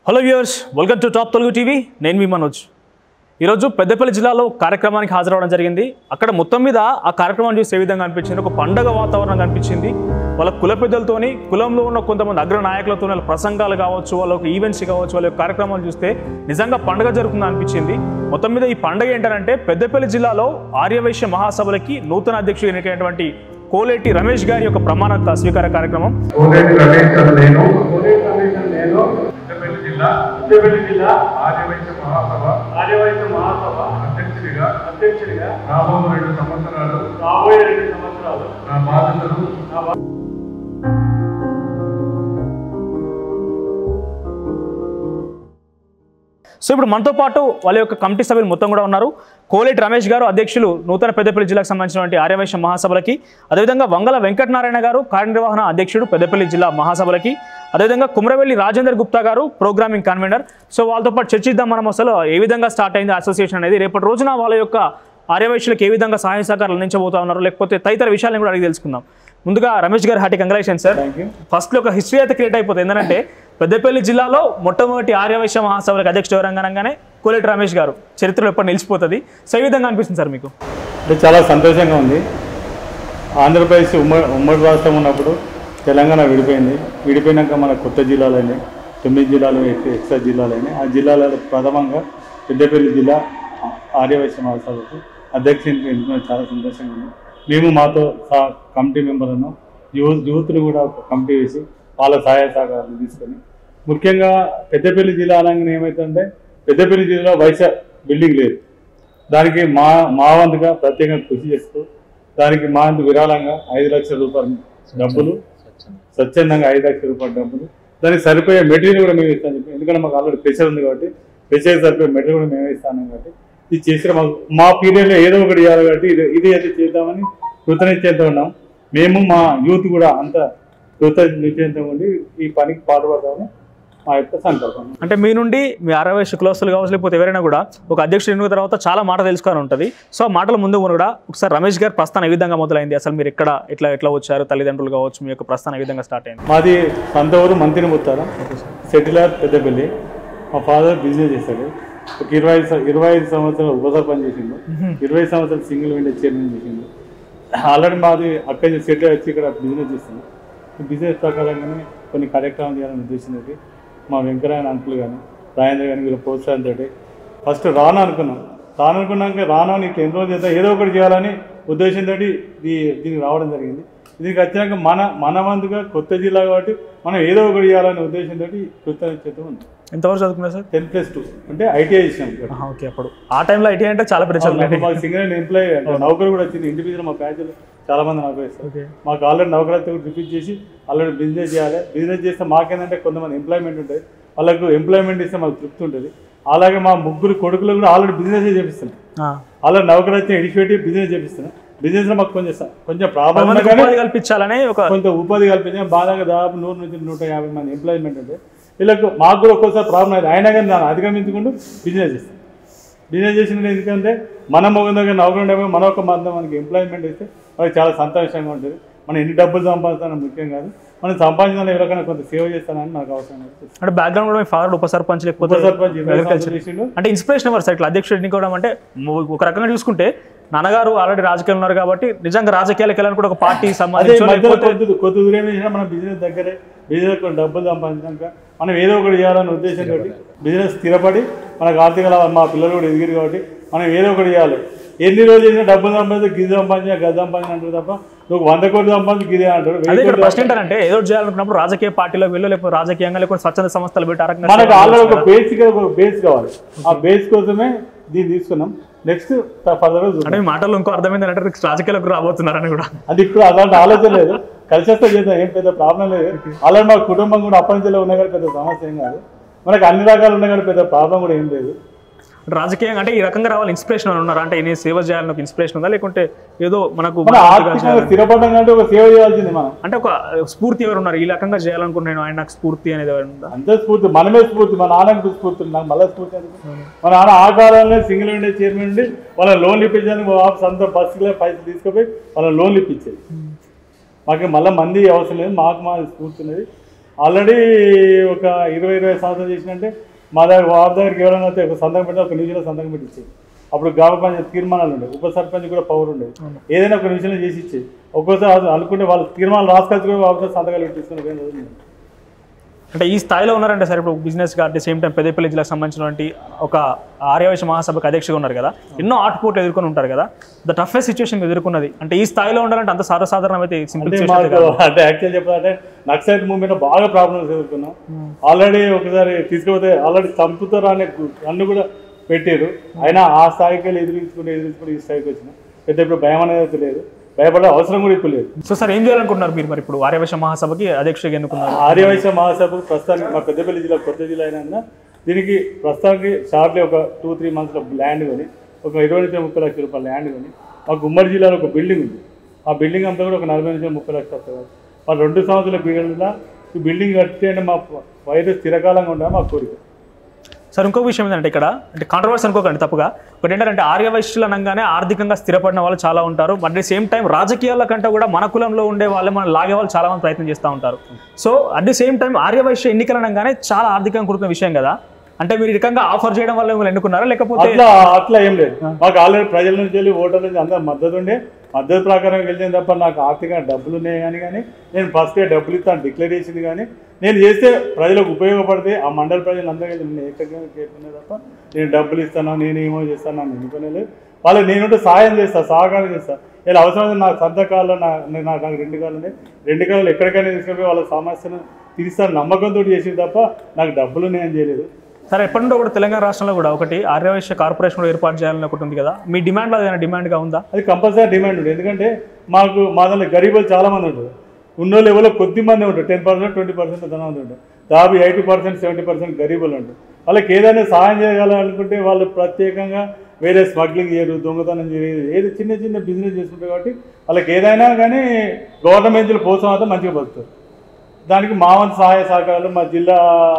Hello viewers welcome to top Telugu TV నేను మీ మనోజ్ ఈరోజు పెద్దపల్లి జిల్లాలో కార్యక్రమానికి హాజరవడం జరిగింది అక్కడ మొత్తం మీద ఆ కార్యక్రమాన్ని చూసి ఏ విధంగా అనిపించింది ఒక పండగ వాతావరణం కనిపించింది వాళ్ళ కుల పెద్దలతోని కులంలో ఉన్న కొంతమంది అగ్ర నాయకులతో వాళ్ళ ప్రసంగాలు కావచ్చు వాళ్ళ యొక్క ఈవెంట్స్ కావచ్చు వాళ్ళ యొక్క కార్యక్రమాలు చూస్తే నిజంగా పండగ జరుగుతుందని అనిపించింది మొత్తం మీద ఈ పండగ ఏంటంటే పెద్దపల్లి జిల్లాలో ఆర్యవైశ్య మహాసభలకి నూతన అధ్యక్షుడు ఎన్నికైనటువంటి కోలేటి రమేష్ గారి యొక్క ప్రమాణ స్వీకార కార్యక్రమం కోనేటి రమేష్ అని నేను కోనేటి రమేష్ అని నేను పెద్దపల్లి జిల్లా పెద్దపల్లి జిల్లా ఆర్యవైశ్య మహాసభ ఆర్యవైశ్య మహాసభ అధ్యక్షుడిగా అధ్యక్షుడిగా రాబోయే రెండు సంవత్సరాలు రాబోయే రెండు సంవత్సరాలు నా బాధ్యతలు నా బా- సో ఇప్పుడు మనతో పాటు వాళ్ళ యొక్క కమిటీ సభ్యులు మొత్తం కూడా ఉన్నారు కోలేటి రమేష్ గారు అధ్యక్షులు నూతన పెద్దపల్లి జిల్లాకు సంబంధించినటువంటి ఆర్యవైశ్య మహాసభలకి అదేవిధంగా వంగల వెంకటనారాయణ గారు కార్యనిర్వహణ అధ్యక్షుడు పెద్దపల్లి జిల్లా మహాసభలకి అదేవిధంగా కుమ్రవెల్లి రాజేందర్ గుప్తా గారు ప్రోగ్రామింగ్ కన్వీనర్ సో వాళ్ళతో పాటు చర్చిద్దాం మనం అసలు ఏ విధంగా స్టార్ట్ అయింది అసోసియేషన్ అనేది రేపటి రోజున వాళ్ళ యొక్క ఆర్యవైశ్యులకు ఏ విధంగా సహాయ సహకారాలు అందించబోతా ఉన్నారు లేకపోతే తదితర విషయాలను కూడా అడిగి తెలుసుకుందాం ముందుగా రమేష్ గారు హార్టీ కంగ్రాచులేషన్ సార్ ఫస్ట్లో ఒక హిస్టరీ అయితే క్రియేట్ అయిపోతుంది ఎందుకంటే పెద్దపల్లి జిల్లాలో మొట్టమొదటి ఆర్యవైశ్య మహాసభలకు అధ్యక్షుడు ఎవరంగానే కోలేటి రమేష్ గారు చరిత్రలో ఎప్పుడు నిలిచిపోతుంది సో ఈ విధంగా అనిపిస్తుంది సార్ మీకు అంటే చాలా సంతోషంగా ఉంది ఆంధ్రప్రదేశ్ ఉమ్మడి ఉమ్మడి రాష్ట్రం ఉన్నప్పుడు తెలంగాణ విడిపోయింది విడిపోయినాక మన కొత్త జిల్లాలైనాయి తొమ్మిది జిల్లాలు ఎక్స్- ఎక్స్ట్రా జిల్లాలైనాయి ఆ జిల్లాలలో ప్రథమంగా పెద్దపల్లి జిల్లా ఆర్యవైశ్య మహాసభకు అధ్యక్షునికి ఎన్నుకోవడం చాలా సంతోషంగా ఉంది మేము మాతో సహా కమిటీ మెంబర్లను యూత్ యూత్ని కూడా ఒక కమిటీ వేసి వాళ్ళ సహాయ సహకారాలు తీసుకొని ముఖ్యంగా పెద్దపల్లి జిల్లా అనగానే ఏమవుతుందంటే పెద్దపల్లి జిల్లాలో వైశ్య బిల్డింగ్ లేదు దానికి మా మా వంతుగా ప్రత్యేకంగా కృషి చేస్తూ దానికి మా వంతు విరాళంగా ఐదు లక్షల రూపాయలు డబ్బులు స్వచ్ఛందంగా ఐదు లక్షల రూపాయల డబ్బులు దానికి సరిపోయే మెటీరియల్ కూడా మేము ఇస్తాం చెప్పి ఎందుకంటే మాకు ఆల్రెడీ ప్రెషర్ ఉంది కాబట్టి ప్రెషర్ సరిపోయే మెటీరియల్ కూడా మేమే ఇస్తాను కాబట్టి ఇది చేసిన మాకు మా పీరియడ్లో ఏదో ఒకటి చేయాలి కాబట్టి ఇది ఇది అయితే చేద్దామని కృతనిశ్చయంతో ఉన్నాం మేము మా యూత్ కూడా అంత కృతనిశ్చయంతో ఉండి ఈ పనికి పాటుపడతామని మా యొక్క సంకల్పం అంటే మీ నుండి మీ ఆర్యవైశ్య కులస్తులు కావచ్చు లేకపోతే ఎవరైనా కూడా ఒక అధ్యక్షుడు ఎన్నుకున్న తర్వాత చాలా మాట తెలుసుకొని ఉంటుంది సో ఆ మాటల ముందు కూడా ఒకసారి రమేష్ గారి ప్రస్థానం ఏ విధంగా మొదలైంది అసలు మీరు ఎక్కడ ఎట్లా ఎట్లా వచ్చారు తల్లిదండ్రులు కావచ్చు మీ యొక్క ప్రస్థానం ఏ విధంగా స్టార్ట్ అయింది మాది సొంత ఊరు మంతిని ముత్తారం సెటిలర్ పెద్దపల్లి మా ఫాదర్ బిజినెస్ చేస్తాడు ఒక ఇరవై ఐదు సం- ఇరవై ఐదు సంవత్సరాలు ఉప సర్పంచ్ చేసిండు ఇరవై సంవత్సరాలు సింగిల్ విండో చైర్మన్ చేసిండు ఆల్రెడీ మాది అక్కడ సెటిల్ వచ్చి ఇక్కడ బిజినెస్ చేస్తాను ఈ బిజినెస్ ప్రకారంగానే కొన్ని కార్యక్రమాలు చేయాలని ఉద్దేశంతో మా వెంకరాయణ అంకుల్ కానీ రాజేంద్ర కానీ వీళ్ళ ప్రోత్సాహంతో ఫస్ట్ రాను అనుకున్నాం రాను అనుకున్నాక రాను అని ఇట్లా ఎన్ని రోజులు చేద్దాం ఏదో ఒకటి చేయాలని ఉద్దేశంతో దీ దీనికి రావడం జరిగింది దీనికి వచ్చినాక మన మన వంతుగా కొత్త జిల్లా కాబట్టి మనం ఏదో ఒకటి చేయాలనే ఉద్దేశంతో కృతజ్ఞత ఉంది ఎంతవరకు చదువుకున్నారు సార్ టెన్ ప్లస్ టూ అంటే ఐటీఐ చేసాం ఇక్కడ. ఆహా, ఓకే అప్పుడు ఆ టైంలో ఐటీ అంటే చాలా పెద్ద అవును, చదువు మాకు సింగల్ ఎంప్లాయీ అంటే నౌకరు కూడా వచ్చింది ఇండివిజువల్ మా ప్యాచ్లు చాలా మంది నౌకరు ఇస్తారు ఓకే మాకు ఆల్రెడీ నౌకరాతో రిపీట్ చేసి ఆల్రెడీ బిజినెస్ చేయాలి బిజినెస్ చేస్తే మాకేంటంటే కొంతమంది ఎంప్లాయ్మెంట్ ఉంటుంది వాళ్ళకు ఎంప్లాయ్మెంట్ ఇస్తే మాకు తృప్తి ఉంటుంది అలాగే మా ముగ్గురు కొడుకులు కూడా ఆల్రెడీ బిజినెస్ చేపిస్తున్నాం ఆ. ఆల్రెడీ నౌకరు వచ్చి ఎడిషియేటివ్ బిజినెస్ చేపిస్తున్నాం బిజినెస్ లో మాకు కొంచెం స- కొంచెం ప్రాబ్లం మందికి ఉపాధి కల్పించాలనే ఒక కొంత ఉపాధి కల్పించాం బాగా దాదాపు నూరు నుంచి నూట యాభై మంది ఎంప్లాయ్మెంట్ ఉంటే వీళ్ళకు మాకు కూడా ఒక్కోసారి ప్రాబ్లం అయితే అయినా కానీ దాన్ని అధిగమించుకుంటూ బిజినెస్ చేస్తాం బిజినెస్ చేసిన ఎందుకంటే మన మొగం దగ్గర నౌకరు డబ్బు మన ఒక మంది మనకి ఎంప్లాయ్మెంట్ ఇస్తే మనకి చాలా సంతోషంగా ఉంటుంది మనం ఎన్ని డబ్బులు సంపాదిస్తానో ముఖ్యం కాదు మనం సంపాదించాలని ఎవరికైనా కొంత సేవ చేస్తానని నాకు అవసరం లేదు. అంటే బ్యాక్గ్రౌండ్ కూడా మీ ఫాదర్ ఉప సర్పంచ్ లేకపోతే ఉప సర్పంచ్ ఇరవై agriculture. సంవత్సరాలు చేసిండు అంటే ఇన్స్పిరేషన్ ఎవరు సార్ ఇట్లా అధ్యక్షుడు ఎన్నుకోవడం అంటే ము- ఒక రకంగా చూసుకుంటే నాన్నగారు ఆల్రెడీ రాజకీయాలు ఉన్నారు కాబట్టి నిజంగా రాజకీయాలకు వెళ్ళాలని కూడా ఒక పార్టీ అదే సంబంధించి మధ్యలో లేకపోతే కొద్ది కొద్ది దూరం వేసినా మనం బిజినెస్ దగ్గరే బిజినెస్ కొన్ని డబ్బులు సంపాదించాక మనం ఏదో ఒకటి చేయాలనే ఉద్దేశంతో బిజినెస్ స్థిరపడి మనకు ఆర్థిక లాభం మా పిల్లలు కూడా ఎదిగిరు కాబట్టి మనం ఏదో ఒకటి చేయాలి ఎన్ని రోజులు చేసినా డబ్బులు సంపాదించి గిది సంపాదించిన గది సంపాదించిన అంటారు తప్ప నువ్వు వంద కోట్లు సంపాదించి గిదే అంటారు అదే వెయ్యి ఇక్కడ కోట్లు ప్రశ్న ఏంటంటే ఏదో ఒకటి చేయాలనుకున్నప్పుడు రాజకీయ పార్టీలో వెళ్ళు లేకపోతే రాజకీయంగా లేకపోతే స్వచ్ఛంద సంస్థలు పెట్టి ఆ రకంగా మనకు ఆల్రెడీ ఒక బేసిక్ ఒక బేస్ కావాలి ఆ బేస్ కోసమే దీన్ని తీసుకున్నాం నెక్స్ట్ ఫర్దర్ అంటే మీ మాటల్లో ఇంకో అర్థమైంది అంటే రాజకీయాలకు రాబోతున్నారని కూడా అది ఇప్పుడు అలాంటి ఆలోచన లేదు కలిసి వస్తే చేద్దాం ఏం పెద్ద ప్రాబ్లం లేదు అలాగే మా కుటుంబం కూడా అప్పటి ఉన్న కానీ పెద్ద సమస్య ఏం కాదు మనకు అన్ని రకాలు ఉన్నాయి కానీ పెద్ద ప్రాబ్లం కూడా ఏం లేదు రాజకీయంగా అంటే ఈ రకంగా రావాలి ఇన్స్పిరేషన్ అని ఉన్నారు అంటే నేను సేవ చేయాలని ఒక ఇన్స్పిరేషన్ ఉందా లేకుంటే ఏదో మనకు మన ఆర్థికంగా స్థిరపడడం కంటే ఒక సేవ చేయాల్సింది మనం అంటే ఒక స్ఫూర్తి ఎవరు ఉన్నారు ఈ రకంగా చేయాలనుకుంటున్నాను ఆయన నాకు స్ఫూర్తి అనేది ఎవరు ఉందా అంతే స్ఫూర్తి మనమే స్ఫూర్తి మా నాన్నకి స్ఫూర్తి ఉంది. నాకు మళ్ళీ స్ఫూర్తి ఎందుకు? మా నాన్న ఆ కాలంలో సింగిల్ విండో చైర్మన్ ఉండి వాళ్ళ లోన్లు ఇప్పించడానికి మా ఆఫీస్ అంతా బస్సులో పైసలు తీసుకుపోయి వాళ్ళ లోన్లు ఇప్పించేది మాకు మళ్ళీ మంది అవసరం లేదు మాకు మా స్ఫూర్తి ఉన్నది ఆల్రెడీ ఒక ఇరవై ఇరవై సంవత్సరాలు చేసినంటే మా దగ్గర వారి దగ్గరికి ఎవరైనా వస్తే ఒక సంతకం పెడితే ఒక నిమిషంలో సంతకం పెట్టి ఇచ్చేది అప్పుడు గ్రామ పంచాయతీ తీర్మానాలు ఉండేవి ఉప సర్పంచ్ కూడా పవర్ ఉండేది ఏదైనా ఒక నిమిషంలో చేసి ఇచ్చేది ఒక్కోసారి అది అనుకుంటే వాళ్ళు తీర్మానాలు రాసుకొచ్చి కూడా వాళ్ళతో సంతకాలు పెట్టి తీసుకుని పోయిన రోజులు ఉన్నాయి. అంటే ఈ స్థాయిలో ఉన్నారంటే సార్ ఇప్పుడు బిజినెస్ గా at the same time Peddapalli జిల్లాకు సంబంధించినటువంటి ఒక ఆర్యవైశ్య మహాసభకు అధ్యక్షుగా ఉన్నారు కదా ఎన్నో ఆటుపోట్లు ఎదుర్కొని ఉంటారు కదా ద టఫెస్ట్ సిచ్యువేషన్ ఎదుర్కొన్నది అంటే ఈ స్థాయిలో ఉండాలంటే అంత సర్వసాధారణం అయితే సింపుల్ అంటే మాకు అంటే యాక్చువల్ చెప్పాలంటే నక్సలైట్ మూవ్మెంట్ బాగా ప్రాబ్లమ్స్ ఎదుర్కొన్నాం ఆల్రెడీ ఒకసారి తీసుకుపోతే ఆల్రెడీ చంపుతారు అనే అన్ను కూడా పెట్టారు అయినా ఆ స్థాయికి వెళ్ళి ఎదిరించుకుని ఎదిరించుకుని ఈ స్థాయికి వచ్చిన పెద్ద ఇప్పుడు భయం అనేది అయితే లేదు భయపడే అవసరం కూడా ఇప్పుడు లేదు సో సార్ ఏం చేయాలనుకుంటున్నారు మీరు మరి ఇప్పుడు ఆర్యవైశ్య మహాసభకి అధ్యక్షుడిగా ఎన్నుకున్నారు ఆర్యవైశ్య మహాసభకు ప్రస్తుతానికి మా పెద్దపల్లి జిల్లా కొత్త జిల్లా అయినా దీనికి ప్రస్తుతానికి షార్ట్లీ ఒక టూ త్రీ మంత్స్లో ల్యాండ్ కొని ఒక ఇరవై నుంచి ముప్పై లక్షల రూపాయల ల్యాండ్ కొని మాకు ఉమ్మడి జిల్లాలో ఒక బిల్డింగ్ ఉంది ఆ బిల్డింగ్ అంతా కూడా ఒక నలభై నుంచి ముప్పై లక్షలు వస్తుంది మా రెండు సంవత్సరాల పీరియడ్లో ఈ బిల్డింగ్ కట్టే మా వైరస్ స్థిరకాలంగా ఉండాలి మా కోరిక సార్ ఇంకో విషయం ఏంటంటే ఇక్కడ అంటే కాంట్రవర్సీ అనుకోకండి తప్పుగా ఒకటి ఏంటంటే ఆర్య వైశ్యులు అనగానే ఆర్థికంగా స్థిరపడిన వాళ్ళు చాలా ఉంటారు బట్ ది సేమ్ టైం రాజకీయాల కంటే కూడా మన కులంలో ఉండే వాళ్ళే మనం లాగే వాళ్ళు చాలా మంది ప్రయత్నం చేస్తూ ఉంటారు so at the same time Arya Vaishya ఎన్నికలు అనగానే చాలా ఆర్థికంగా కూడుకున్న విషయం కదా అంటే మీరు ఈ రకంగా ఆఫర్ చేయడం వల్ల మిమ్మల్ని ఎన్నుకున్నారా లేకపోతే అట్లా అట్లా ఏం లేదు మాకు ఆల్రెడీ ప్రజల నుంచి వెళ్ళి ఓటర్ల నుంచి అందరూ మద్దతు ఉండే మద్దతు ప్రకారం గెలిచింది తప్ప నాకు ఆర్థికంగా డబ్బులు ఉన్నాయి కానీ కానీ నేను ఫస్ట్ డబ్బులు ఇస్తాను డిక్లేర్ చేసింది కానీ నేను చేస్తే ప్రజలకు ఉపయోగపడితే ఆ మండల ప్రజలందరూ కలిసి నేను ఏకంగా కేసుకునే తప్ప నేను డబ్బులు ఇస్తాను నేను ఏమో చేస్తాను నన్ను ఎన్నుకోలేదు వాళ్ళు నేనుంటే సాయం చేస్తా సహకారం చేస్తా ఇలా అవసరం నా సొంత కాళ్ళు నా నేను- నాకు నాకు రెండు కాళ్ళు ఉన్నాయి రెండు కాళ్ళు ఎక్కడికైనా తీసుకెళ్ళి వాళ్ళ సమస్యను తీరుస్తాను నమ్మకంతో చేసింది తప్ప నాకు డబ్బులు నేను చేయలేదు సరే ఎప్పటి నుండో కూడా తెలంగాణ రాష్ట్రంలో కూడా ఒకటి ఆర్యవైశ్య కార్పొరేషన్ కూడా ఏర్పాటు చేయాలని ఒకటి ఉంది కదా మీ డిమాండ్లో ఏదైనా డిమాండ్గా ఉందా అది కంపల్సరీ డిమాండ్ ఉంటుంది ఎందుకంటే మాకు మా దాంట్లో గరీబులు చాలా మంది ఉంటారు ఉన్నోళ్ళు ఎవరో కొద్ది మంది ఉంటారు టెన్ పర్సెంట్ ట్వంటీ పర్సెంట్ ధనవంతులు ఉంటారు దాదాపు ఎయిటీ పర్సెంట్ సెవెంటీ పర్సెంట్ గరీబులు ఉంటారు వాళ్ళకి ఏదైనా సహాయం చేయగలనుకుంటే వాళ్ళు ప్రత్యేకంగా వేరే స్మగ్లింగ్ చేయరు దొంగతనం చేయరు ఏది చిన్న చిన్న బిజినెస్ చేసుకుంటారు కాబట్టి వాళ్ళకి ఏదైనా కానీ గవర్నమెంట్ కోసం అయితే మంచిగా బతుకుతారు దానికి మా వంతు సహాయ సహకారాలు మా జిల్లా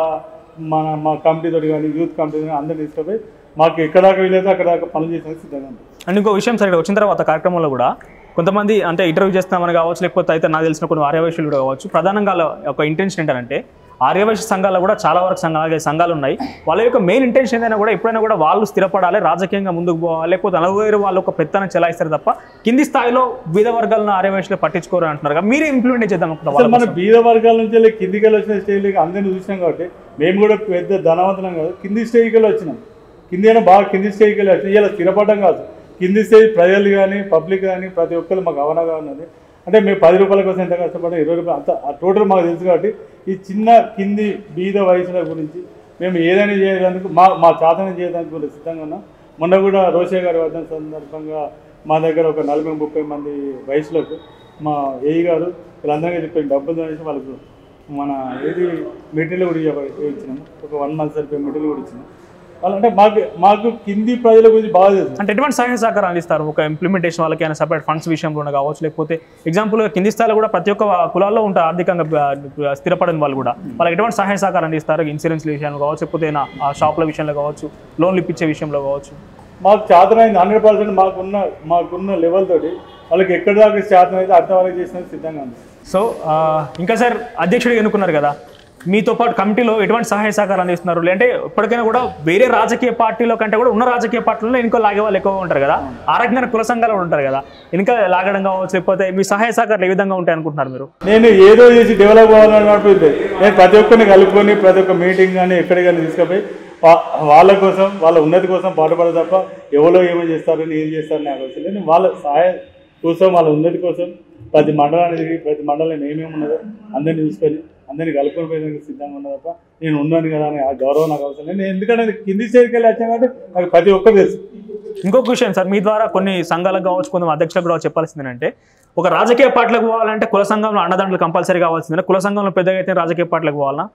మన మా కమిటీ తోటి కానీ యూత్ కమిటీ కానీ అందరిని తీసుకుపోయి మాకు ఎక్కడ దాకా వీలైతే అక్కడ దాకా పనులు చేసేందుకు సిద్ధంగా ఉంటాం అండ్ ఇంకో విషయం సరే వచ్చిన తర్వాత కార్యక్రమంలో కూడా కొంతమంది అంటే ఇంటర్వ్యూ చేస్తామని కావచ్చు లేకపోతే అయితే నాకు తెలిసిన కొన్ని ఆర్యవైశ్యులు కూడా కావచ్చు ప్రధానంగా వాళ్ళ ఒక ఇంటెన్షన్ ఏంటంటే ఆర్యవైశ్య సంఘాల్లో కూడా చాలా వరకు సంఘాలు సంఘాలు ఉన్నాయి వాళ్ళ యొక్క మెయిన్ ఇంటెన్షన్ ఏదైనా కూడా ఎప్పుడైనా కూడా వాళ్ళు స్థిరపడాలి రాజకీయంగా ముందుకు పోవాలి లేకపోతే నలుగురు వాళ్ళు ఒక పెత్తనం చెలాయిస్తారు తప్ప కింది స్థాయిలో బీద వర్గాలను ఆర్యవైశ్యులు పట్టించుకోరు అంటున్నారు కదా. మీరే ఇంప్లిమెంట్ చేద్దాం అనుకుంటున్నారు అసలు వాళ్ళ మన బీద వర్గాల నుంచి వెళ్ళి కిందికి వెళ్ళి వచ్చిన స్టేజ్లకి అందరిని చూసినాం కాబట్టి మేము కూడా పెద్ద ధనవంతులం కాదు కింది స్టేజ్కి వెళ్ళి వచ్చినాం కింది అయినా బాగా కింది స్టేజ్కి వెళ్ళి వచ్చినాం ఇలా స్థిరపడడం కాదు కింది స్టేజ్ ప్రజలు కానీ పబ్లిక్ కానీ ప్రతి ఒక్కరు మాకు అవనగా ఉన్నది అంటే మేము పది రూపాయల కోసం ఎంత కష్టపడ్డా ఇరవై రూపాయలు అంత ఆ టోటల్ మాకు తెలుసు కాబట్టి ఈ చిన్న కింది బీద వయసుల గురించి మేము ఏదైనా చేయడానికి మా మా చాతన చేయడానికి కూడా సిద్ధంగా ఉన్నాం మొన్న కూడా రోషే గారి వర్ధన సందర్భంగా మా దగ్గర ఒక నలభై ముప్పై మంది వయసులకు మా ఏఈ గారు వీళ్ళందరికీ చెప్పి డబ్బులు అనేసి వాళ్ళకు మన ఏది మెటీరియల్ కూడా ఇవ్వ- ఇచ్చినాము ఒక వన్ మంత్ సరిపోయే మెటీరియల్ కూడా ఇచ్చినాం వాళ్ళు అంటే మాకు మాకు కింది ప్రజల గురించి బాగా తెలుసు అంటే ఎటువంటి సహాయ సహకారం అందిస్తారు ఒక ఇంప్లిమెంటేషన్ వాళ్ళకి అయినా సపరేట్ ఫండ్స్ విషయంలో కావచ్చు లేకపోతే ఎగ్జాంపుల్ కింది స్థాయిలో కూడా ప్రతి ఒక్క కులాల్లో ఉంటారు ఆర్థికంగా బ- స్థిరపడిన వాళ్ళు కూడా వాళ్ళకి ఎటువంటి సహాయ సహకారం అందిస్తారు ఇన్సూరెన్స్ విషయంలో కావచ్చు లేకపోతే ఏదైనా ఆ షాప్ల విషయంలో కావచ్చు లోన్లు ఇప్పించే విషయంలో కావచ్చు మాకు చేతనైంది హండ్రెడ్ పర్సెంట్ మాకున్న మాకున్న లెవెల్ తోటి వాళ్ళకి ఎక్కడి దాకా చేతనైతే అంతవరకు చేసినందుకు సిద్ధంగా ఉంది సో ఆ, ఇంకా సార్ అధ్యక్షుడిగా ఎన్నుకున్నారు కదా మీతో పాటు కమిటీలో ఎటువంటి సహాయ సహకారం అందిస్తున్నారు అంటే ఇప్పటికైనా కూడా వేరే రాజకీయ పార్టీలో కంటే కూడా ఉన్న రాజకీయ పార్టీలో ఇంకో లాగే వాళ్ళు ఎక్కువ ఉంటారు కదా ఆ రకంగా కుల సంఘాలు కూడా ఉంటారు కదా ఇంకా లాగడం కావచ్చు లేకపోతే మీ సహాయ సహకారాలు ఏ విధంగా ఉంటాయి అనుకుంటున్నారు మీరు నేను ఏదో చేసి డెవలప్ అవ్వాలన్నట్టు నేను ప్రతి ఒక్కరిని కలుపుకొని ప్రతి ఒక్క మీటింగ్ కానీ ఎక్కడికి కానీ తీసుకుపోయి వా- వాళ్ళ కోసం వాళ్ళ ఉన్నతి కోసం పాటుపడ తప్ప ఎవరో ఏమో చేస్తారని ఏం చేస్తారని నాకు అవసరం లేదు నేను వాళ్ళ సహాయం కోసం వాళ్ళ ఉన్నతి కోసం ప్రతి మండలాన్ని తిరిగి ప్రతి మండలం ఏమేమి ఉన్నదో అందరిని చూసుకొని అందరిని కలుపుకొని పోయేందుకు సిద్ధంగా ఉన్నా తప్ప నేను ఉన్నాను కదా అని ఆ గౌరవం నాకు అవసరం లేదు నేను ఎందుకంటే కింది స్టేజ్కి వెళ్ళి వచ్చాను కాబట్టి నాకు ప్రతి ఒక్కరు తెలుసు ఇంకొక విషయం సార్ మీ ద్వారా కొన్ని సంఘాలకు కావచ్చు కొంత అధ్యక్షులకు కూడా చెప్పాల్సింది ఏంటంటే ఒక రాజకీయ పార్టీలకు పోవాలంటే కుల సంఘంలో అండదండలు కంపల్సరీ కావాల్సిందే కుల సంఘంలో పెద్దగా అయితే రాజకీయ పార్టీలకు పోవాలనా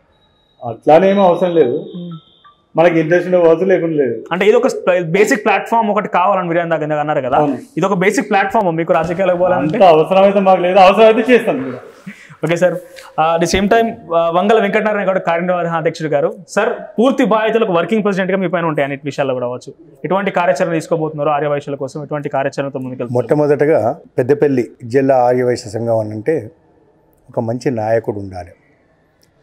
అట్లానేమో అవసరం లేదు మనకి ఇంట్రెస్ట్ ఉండే అవసరం లేకుండా లేదు అంటే ఇది ఒక బేసిక్ ప్లాట్ఫామ్ ఒకటి కావాలని మీరు ఇందాక ఇందాక అన్నారు కదా అవును. ఇది ఒక బేసిక్ ప్లాట్ఫామ్ మీకు రాజకీయాలకు పోవాలంటే అంత అవసరమైతే మాకు లేదు అవసరమైతే చేస్తాను కూడా okay sir the same time Vangala Venkatanarayana గారు కార్యనిర్వహణ అధ్యక్షుడు గారు సార్ పూర్తి బాధ్యతలకు వర్కింగ్ ప్రెసిడెంట్ గా మీ పైన ఉంటాయి అన్నిటి విషయాల్లో కూడా అవ్వచ్చు ఎటువంటి కార్యాచరణ తీసుకోబోతున్నారు ఆర్య వైశ్యుల కోసం ఎటువంటి కార్యాచరణతో ముందుకెళ్తారు మొట్టమొదటగా పెద్దపల్లి జిల్లా ఆర్యవైశ్య సంఘం అని అంటే ఒక మంచి నాయకుడు ఉండాలి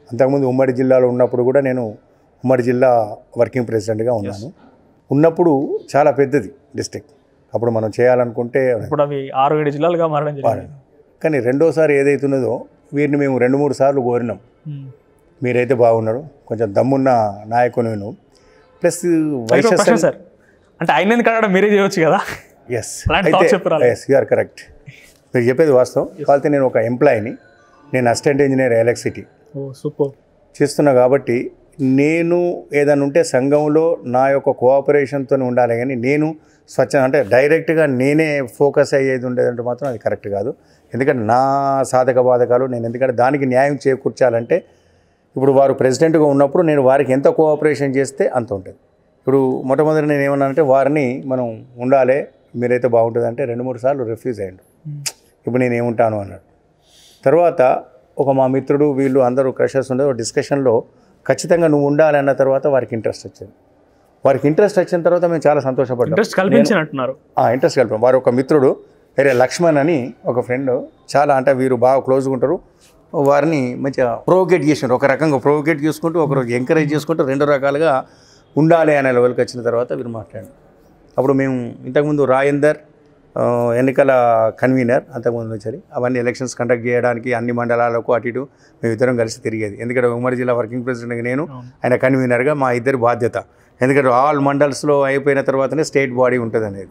అంతకుముందు ఉమ్మడి జిల్లాలో ఉన్నప్పుడు కూడా నేను ఉమ్మడి జిల్లా వర్కింగ్ ప్రెసిడెంట్గా ఉన్నాను ఉన్నప్పుడు చాలా పెద్దది డిస్టిక్ అప్పుడు మనం చేయాలనుకుంటే ఇప్పుడు అవి ఆరు ఏడు జిల్లాలుగా మారడం జరిగింది కానీ రెండోసారి ఏదైతున్నదో వీరిని మేము రెండు మూడు సార్లు కోరినాం ఉమ్. మీరైతే బాగున్నారు కొంచెం దమ్మున్న నాయకుని నువ్వు ప్లస్ అయితే ఒక ప్రశ్న సార్ అంటే ఆయన ఎందుకు అడగడం మీరే చేయొచ్చు కదా ఎస్ అలాంటి అయితే thoughts చెప్పరాలే. ఎస్ యూఆర్ కరెక్ట్ మీరు చెప్పేది వాస్తవం కాకపోతే నేను ఒక ఎంప్లాయీని నేను అసిస్టెంట్ ఇంజనీర్ ఎలక్ట్రిసిటీ ఓ సూపర్ చేస్తున్నా కాబట్టి నేను ఏదైనా ఉంటే సంఘంలో నా యొక్క కోఆపరేషన్తో ఉండాలి కానీ నేను స్వచ్ఛ అంటే డైరెక్ట్గా నేనే ఫోకస్ అయ్యేది ఉండేదంటే మాత్రం అది కరెక్ట్ కాదు ఎందుకంటే నా సాధక బాధకాలు నేను ఎందుకంటే దానికి న్యాయం చేకూర్చాలంటే ఇప్పుడు వారు ప్రెసిడెంట్గా ఉన్నప్పుడు నేను వారికి ఎంత కోఆపరేషన్ చేస్తే అంత ఉంటుంది ఇప్పుడు మొట్టమొదటి నేను ఏమన్నానంటే వారిని మనం ఉండాలి మీరైతే బాగుంటుంది అంటే రెండు మూడు సార్లు రిఫ్యూజ్ అయ్యండు ఇప్పుడు నేను ఏముంటాను అన్నాడు తర్వాత ఒక మా మిత్రుడు వీళ్ళు అందరూ క్రషర్స్ ఉండే ఒక డిస్కషన్లో ఖచ్చితంగా నువ్వు ఉండాలి అన్న తర్వాత వారికి ఇంట్రెస్ట్ వచ్చింది వారికి ఇంట్రెస్ట్ వచ్చిన తర్వాత మేము చాలా సంతోషపడ్డాం ఇంట్రెస్ట్ కల్పించినట్టున్నారు ఇంట్రెస్ట్ కలిపాం వారు ఒక మిత్రుడు వేరే లక్ష్మణ్ అని ఒక ఫ్రెండ్ చాలా అంటే వీరు బాగా క్లోజ్గా ఉంటారు వారిని మంచిగా ప్రొవోకేట్ చేసినారు ఒక రకంగా ప్రొవోకేట్ చేసుకుంటూ ఒకరోజు ఎంకరేజ్ చేసుకుంటూ రెండు రకాలుగా ఉండాలి అనే లెవెల్కి వచ్చిన తర్వాత వీరు మాట్లాడారు అప్పుడు మేము ఇంతకుముందు రాజేందర్ ఆ, ఎన్నికల కన్వీనర్ అంతకుముందు వచ్చారు అవన్నీ ఎలక్షన్స్ కండక్ట్ చేయడానికి అన్ని మండలాలకు అటు ఇటు మేము ఇద్దరం కలిసి తిరిగేది ఎందుకంటే ఉమ్మడి జిల్లా వర్కింగ్ ప్రెసిడెంట్గా నేను ఆయన కన్వీనర్గా మా ఇద్దరి బాధ్యత ఎందుకంటే ఆల్ మండల్స్లో అయిపోయిన తర్వాతనే స్టేట్ బాడీ ఉంటుంది అనేది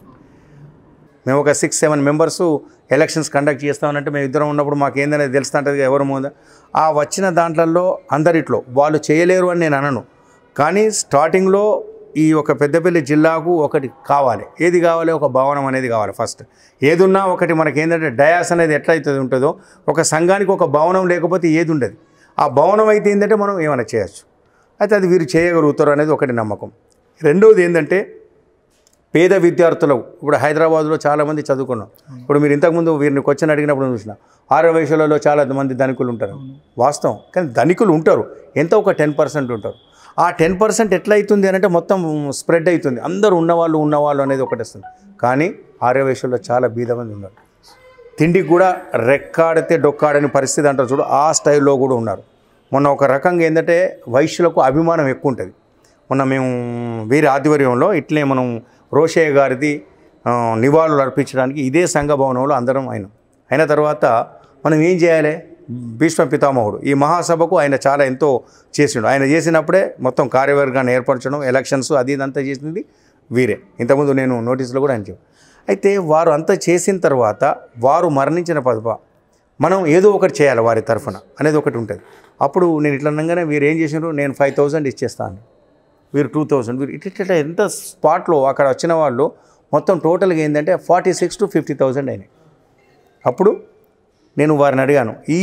మేము ఒక six seven members elections conduct చేస్తామనంటే మేము ఇద్దరం ఉన్నప్పుడు మాకు ఏందనేది తెలుస్తా ఉంటుంది ఎవరు ముందు ఆ వచ్చిన దాంట్లలో అందరిట్లో వాళ్ళు చేయలేరు అని నేను అనను కానీ స్టార్టింగ్లో ఈ ఒక పెద్దపల్లి జిల్లాకు ఒకటి కావాలి ఏది కావాలి ఒక భవనం అనేది కావాలి ఫస్ట్ ఏదున్నా ఒకటి మనకి ఏంటంటే డయాస్ అనేది ఎట్లయితే ఉంటుందో ఒక సంఘానికి ఒక భవనం లేకపోతే ఏది ఉండదు ఆ భవనం అయితే ఏంటంటే మనం ఏమైనా చేయొచ్చు అయితే అది వీరు చేయగలుగుతారు అనేది ఒకటి నమ్మకం రెండవది ఏంటంటే పేద విద్యార్థులు ఇప్పుడు హైదరాబాద్లో చాలామంది చదువుకున్నాం ఇప్పుడు మీరు ఇంతకుముందు వీరిని క్వశ్చన్ అడిగినప్పుడు చూసిన ఆరో వయసులలో చాలా మంది ధనికులు ఉంటారు వాస్తవం కానీ ధనికులు ఉంటారు ఎంత ఒక టెన్ పర్సెంట్ ఉంటారు ఆ టెన్ పర్సెంట్ ఎట్లా అవుతుంది అని అంటే మొత్తం స్ప్రెడ్ అవుతుంది అందరూ ఉన్నవాళ్ళు ఉన్నవాళ్ళు అనేది ఒకటి వస్తుంది కానీ ఆరో వయసులో చాలా బీద మంది ఉన్నారు తిండికి కూడా రెక్కాడితే డొక్కాడని పరిస్థితి అంటారు చూడు ఆ స్టైల్లో కూడా ఉన్నారు మొన్న ఒక రకంగా ఏంటంటే వైశ్యులకు అభిమానం ఎక్కువ ఉంటుంది మొన్న మేము వీరి ఆధ్వర్యంలో ఇట్లే మనం రోషయ్య గారిది ఆ, నివాళులు అర్పించడానికి ఇదే సంఘ భవనంలో అందరం అయినాం అయిన తర్వాత మనం ఏం చేయాలి భీష్మ పితామహుడు ఈ మహాసభకు ఆయన చాలా ఎంతో చేసిండు ఆయన చేసినప్పుడే మొత్తం కార్యవర్గాన్ని ఏర్పరచడం ఎలక్షన్స్ అది ఇదంతా చేసింది వీరే ఇంతకుముందు నేను నోటీసులో కూడా ఆయన చెప్పాను అయితే వారు అంతా చేసిన తర్వాత వారు మరణించిన పదప మనం ఏదో ఒకటి చేయాలి వారి తరఫున అనేది ఒకటి ఉంటుంది అప్పుడు నేను ఇట్లా అనగానే వీరు ఏం చేసినారు నేను ఫైవ్ థౌజండ్ ఇచ్చేస్తాను వీరు టూ థౌజండ్ వీరు ఇట్లా ఇట్లా ఎంత స్పాట్లో అక్కడ వచ్చిన వాళ్ళు మొత్తం టోటల్గా ఏంటంటే forty six to fifty thousand అయినాయి అప్పుడు నేను వారిని అడిగాను ఈ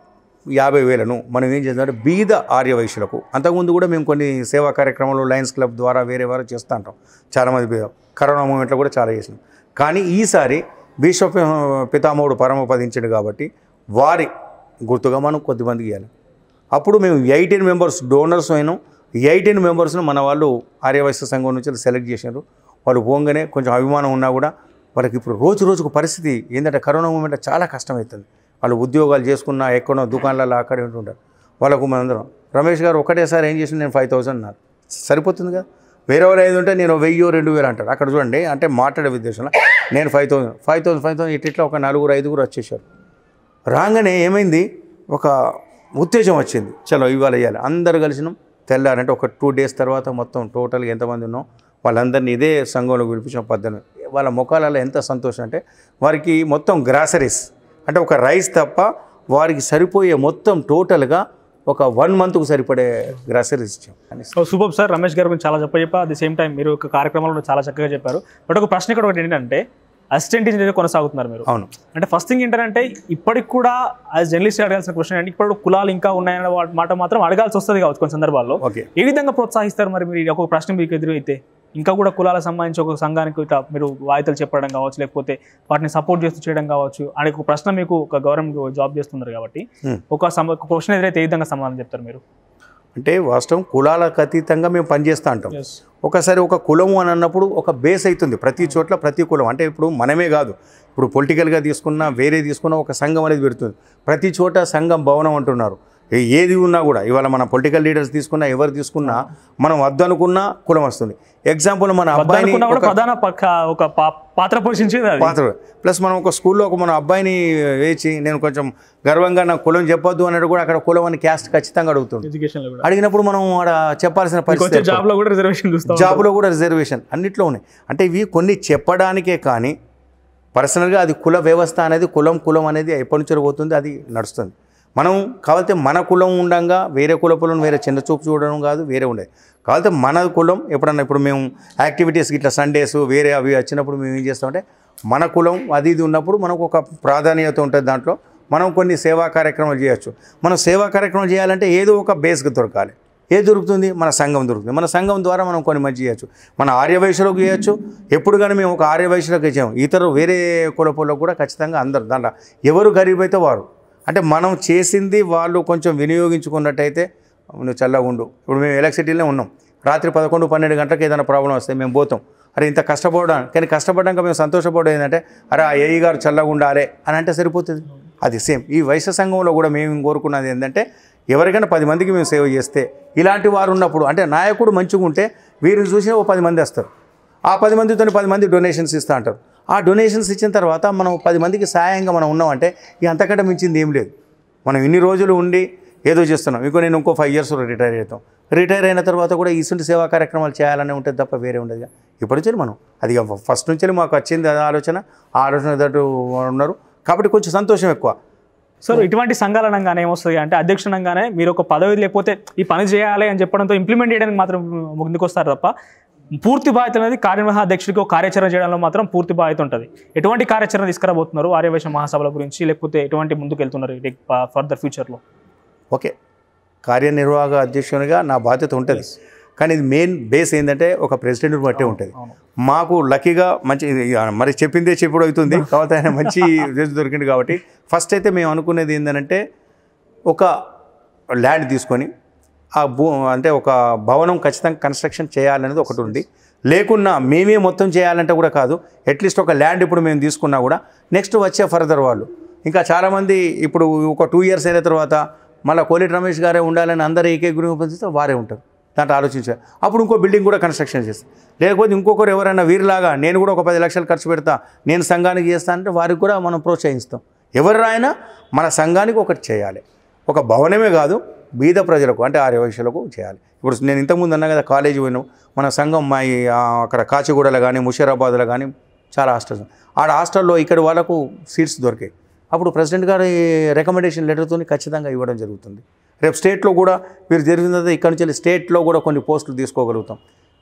యాభై వేలను మనం ఏం చేద్దామంటే బీద ఆర్యవైశ్యులకు అంతకుముందు కూడా మేము కొన్ని సేవా కార్యక్రమాలు లయన్స్ క్లబ్ ద్వారా వేరే వారు చేస్తూ ఉంటాం చాలామంది బీద కరోనా మూమెంట్లో కూడా చాలా చేసినాం కానీ ఈసారి భీష్మ పితామహుడు పరమపదించాడు కాబట్టి వారి గుర్తుగా మనం కొద్దిమందికి ఇవ్వాలి అప్పుడు మేము ఎయిటీన్ మెంబర్స్ డోనర్స్ అయినాం ఎయిటీన్ మెంబర్స్ను మన వాళ్ళు ఆర్యవైశ్య సంఘం నుంచి సెలెక్ట్ చేశారు వాళ్ళు పోగానే కొంచెం అభిమానం ఉన్నా కూడా వాళ్ళకి ఇప్పుడు రోజు రోజుకు పరిస్థితి ఏంటంటే కరోనా మూమెంట్ చాలా కష్టమవుతుంది వాళ్ళు ఉద్యోగాలు చేసుకున్నా ఎక్కడో దుకాణాలలో అక్కడ ఉంటుంటారు వాళ్ళకు మనందరం రమేష్ గారు ఒకటేసారి ఏం చేసింది నేను ఫైవ్ థౌసండ్ అన్నారు సరిపోతుంది కదా వేరే వాళ్ళు ఐదు ఉంటే నేను వెయ్యి రెండు వేలు అంటారు అక్కడ చూడండి అంటే మాట్లాడే ఉద్దేశంలో నేను five thousand five thousand five thousand ఇట్లా ఒక నలుగురు ఐదుగురు వచ్చేసారు రాగానే ఏమైంది ఒక ఉత్తేజం వచ్చింది చలో ఇవాళ ఇవ్వాలి అందరు కలిసినాం తెల్లారంటే ఒక టూ డేస్ తర్వాత మొత్తం టోటల్గా ఎంతమంది ఉన్నాం వాళ్ళందరినీ ఇదే సంఘంలో పిలిపించాం పద్దెనిమిది వాళ్ళ ముఖాలలో ఎంత సంతోషం అంటే వారికి మొత్తం గ్రాసరీస్ అంటే ఒక రైస్ తప్ప వారికి సరిపోయే మొత్తం టోటల్గా ఒక వన్ మంత్కు సరిపడే గ్రాసరీస్ ఇచ్చాం అని సో సూపర్ సార్ రమేష్ గారి గురించి చాలా చెప్ప చెప్పా అట్ ది సేమ్ టైం మీరు ఒక కార్యక్రమంలో చాలా చక్కగా చెప్పారు బట్ ఒక ప్రశ్న ఇక్కడ ఒకటి ఏంటంటే అసిస్టెంట్ ఇంజనీర్ కొనసాగుతున్నారు మీరు అవును అంటే ఫస్ట్ థింగ్ ఏంటంటే ఇప్పటికి కూడా యాజ్ జర్నలిస్ట్ అడగాల్సిన క్వశ్చన్ అంటే ఇప్పుడు కులాలు ఇంకా ఉన్నాయన్న వా- మాట మాత్రం అడగాల్సి వస్తుంది కావచ్చు కొన్ని సందర్భాల్లో ఓకే ఏ విధంగా ప్రోత్సహిస్తారు మరి మీరు ఒక ప్రశ్న మీకు ఎదురైతే ఇంకా కూడా కులాలకు సంబంధించి ఒక సంఘానికి ఇట్లా మీరు వాయితలు చెప్పడం కావచ్చు లేకపోతే వాటిని సపోర్ట్ చేస్తూ చేయడం కావచ్చు అనే ఒక ప్రశ్న మీకు ఒక గవర్నమెంట్ జాబ్ చేస్తున్నారు కాబట్టి Hmm. ఒక సమ క్వశ్చన్ ఎదురైతే ఏ విధంగా సమాధానం చెప్తారు మీరు అంటే వాస్తవం కులాలకు అతీతంగా మేము పనిచేస్తూ ఉంటాం ఒకసారి ఒక కులము అని అన్నప్పుడు ఒక బేస్ అవుతుంది ప్రతి చోట్ల ప్రతి కులం అంటే ఇప్పుడు మనమే కాదు ఇప్పుడు పొలిటికల్గా తీసుకున్నా వేరే తీసుకున్నా ఒక సంఘం అనేది పెడుతుంది ప్రతి చోట సంఘం భవనం అంటున్నారు ఏ- ఏది ఉన్నా కూడా ఇవాళ మన పొలిటికల్ లీడర్స్ తీసుకున్నా ఎవరు తీసుకున్నా మనం వద్దనుకున్నా కులం వస్తుంది ఎగ్జాంపుల్ మన అబ్బాయిని అనుకున్నా కూడా ఒక ప్రధాన పక్క ఒక పా- పాత్ర పోషించేది అది పాత్ర ప్లస్ మనం ఒక స్కూల్లో ఒక మన అబ్బాయిని వేచి నేను కొంచెం గర్వంగా నా కులం చెప్పొద్దు అన్నట్టు కూడా అక్కడ కులం అని క్యాస్ట్ ఖచ్చితంగా అడుగుతుంది ఎడ్యుకేషన్ లో కూడా అడిగినప్పుడు మనం ఆడ చెప్పాల్సిన వచ్చే పరిస్థితి జాబ్ లో కూడా రిజర్వేషన్ చూస్తాం జాబ్లో కూడా రిజర్వేషన్ అన్నిట్లో ఉన్నాయి అంటే ఇవి కొన్ని చెప్పడానికే కానీ పర్సనల్గా అది కుల వ్యవస్థ అనేది కులం కులం అనేది ఎప్పటి నుంచో పోతుంది అది నడుస్తుంది మనం కావాలంటే మన కులం ఉండంగా వేరే కులపులను వేరే చిన్న చూపు చూడడం కాదు వేరే ఉండేది కావాలంటే మన కులం ఎప్పుడన్నా ఇప్పుడు మేము యాక్టివిటీస్ ఇట్లా సండేస్ వేరే అవి వచ్చినప్పుడు మేము ఏం చేస్తామంటే మన కులం అది ఇది ఉన్నప్పుడు మనకు ఒక ప్రాధాన్యత ఉంటుంది దాంట్లో మనం కొన్ని సేవా కార్యక్రమాలు చేయొచ్చు మనం సేవా కార్యక్రమాలు చేయాలంటే ఏదో ఒక బేస్గా దొరకాలి ఏది దొరుకుతుంది మన సంఘం దొరుకుతుంది మన సంఘం ద్వారా మనం కొన్ని మంచి చేయొచ్చు మన ఆర్యవైశ్యులకు చేయొచ్చు ఎప్పుడు కానీ మేము ఒక ఆర్యవైశ్యులకు ఇచ్చాము ఇతరు వేరే కులపులకు కూడా ఖచ్చితంగా అందరు దాంట్లో ఎవరు గరీబ్ అయితే వారు అంటే మనం చేసింది వాళ్ళు కొంచెం వినియోగించుకున్నట్టయితే నువ్వు చల్లగా ఉండు ఇప్పుడు మేము ఎలక్ట్రిసిటీలో ఉన్నాం రాత్రి పదకొండు పన్నెండు గంటలకు ఏదైనా ప్రాబ్లం వస్తే మేము పోతాం అరే ఇంత కష్టపడడం కానీ కష్టపడ్డాక మేము సంతోషపడడం ఏంటంటే అరే ఆ ఏఈ గారు చల్లగా ఉండాలి అని అంటే సరిపోతుంది అది సేమ్ ఈ వైశ్య సంఘంలో కూడా మేము కోరుకున్నది ఏంటంటే ఎవరికైనా పది మందికి మేము సేవ చేస్తే ఇలాంటి వారు ఉన్నప్పుడు అంటే నాయకుడు మంచిగా ఉంటే వీరిని చూసి ఓ పది మంది వస్తారు ఆ పది మందితో పది మంది డొనేషన్స్ ఇస్తా అంటారు ఆ డొనేషన్స్ ఇచ్చిన తర్వాత మనం పది మందికి సహాయంగా మనం ఉన్నామంటే ఇక అంతకంటే మించింది ఏం లేదు మనం ఇన్ని రోజులు ఉండి ఏదో చేస్తున్నాం ఇంకో నేను ఇంకో ఫైవ్ ఇయర్స్ రిటైర్ అవుతాం రిటైర్ అయిన తర్వాత కూడా ఇసుంటి సేవా కార్యక్రమాలు చేయాలని ఉంటుంది తప్ప వేరే ఉండదు ఇప్పటి నుంచి మనం అది ఇక ఫస్ట్ నుంచి మాకు వచ్చింది అది ఆలోచన ఆ ఆలోచన తోటి ఉన్నారు కాబట్టి కొంచెం సంతోషం ఎక్కువ సో ఇటువంటి సంఘాలు అనగానే ఏమొస్తుంది అంటే అధ్యక్షుడు అనగానే మీరు ఒక పదవి లేకపోతే ఈ పని చేయాలి అని చెప్పడంతో ఇంప్లిమెంట్ చేయడానికి మాత్రం ముందుకు వస్తారు తప్ప పూర్తి బాధ్యత అనేది కార్యనిర్వహణ అధ్యక్షుడికి ఒక కార్యాచరణ చేయడంలో మాత్రం పూర్తి బాధ్యత ఉంటుంది ఎటువంటి కార్యాచరణ తీసుకురాబోతున్నారు ఆర్యవైశ్య మహాసభల గురించి లేకపోతే ఎటువంటి ముందుకు వెళ్తున్నారు ఫర్దర్ ఫ్యూచర్లో ఓకే కార్యనిర్వాహక అధ్యక్షునిగా నా బాధ్యత ఉంటుంది కానీ ఇది మెయిన్ బేస్ ఏంటంటే ఒక ప్రెసిడెంట్ బట్టే ఉంటుంది మాకు లక్కీగా మంచి ఇది, ఆ, మరి చెప్పిందే చెప్పుడు అవుతుంది కాబట్టి ఆయన మంచి రిజల్ట్ దొరికింది కాబట్టి ఫస్ట్ అయితే మేము అనుకునేది ఏంటంటే ఒక ల్యాండ్ తీసుకొని ఆ భూ అంటే ఒక భవనం ఖచ్చితంగా కన్స్ట్రక్షన్ చేయాలనేది ఒకటి ఉంది లేకున్నా మేమే మొత్తం చేయాలంటే కూడా కాదు అట్లీస్ట్ ఒక ల్యాండ్ ఇప్పుడు మేము తీసుకున్నా కూడా నెక్స్ట్ వచ్చే ఫర్దర్ వాళ్ళు ఇంకా చాలామంది ఇప్పుడు ఒక టూ ఇయర్స్ అయిన తర్వాత మళ్ళీ కోలేటి రమేష్ గారే ఉండాలని అందరూ ఏకీకృతం పంచితే వారే ఉంటారు దాంట్లో ఆలోచించారు అప్పుడు ఇంకో బిల్డింగ్ కూడా కన్స్ట్రక్షన్ చేస్తారు లేకపోతే ఇంకొకరు ఎవరైనా వీరిలాగా నేను కూడా ఒక పది లక్షలు ఖర్చు పెడతా నేను సంఘానికి చేస్తా అంటే వారికి కూడా మనం ప్రోత్సహిస్తాం ఎవరు రాయినా మన సంఘానికి ఒకటి చేయాలి ఒక భవనమే కాదు బీద ప్రజలకు అంటే ఆర్యవైశ్యులకు చేయాలి ఇప్పుడు నేను ఇంతకుముందు అన్నా కదా కాలేజీ పోయినాం మన సంఘం మా ఈ, ఆ, అక్కడ కాచిగూడలో కానీ ముషీరాబాద్లో కానీ చాలా హాస్టల్స్ ఉన్నాయి. ఆడ హాస్టల్లో ఇక్కడ వాళ్ళకు సీట్స్ దొరికాయి అప్పుడు ప్రెసిడెంట్ గారి రికమెండేషన్ లెటర్తో ఖచ్చితంగా ఇవ్వడం జరుగుతుంది రేపు స్టేట్లో కూడా మీరు జరిగిన తర్వాత ఇక్కడ నుంచి వెళ్ళి స్టేట్లో కూడా కొన్ని పోస్టులు తీసుకోగలుగుతాం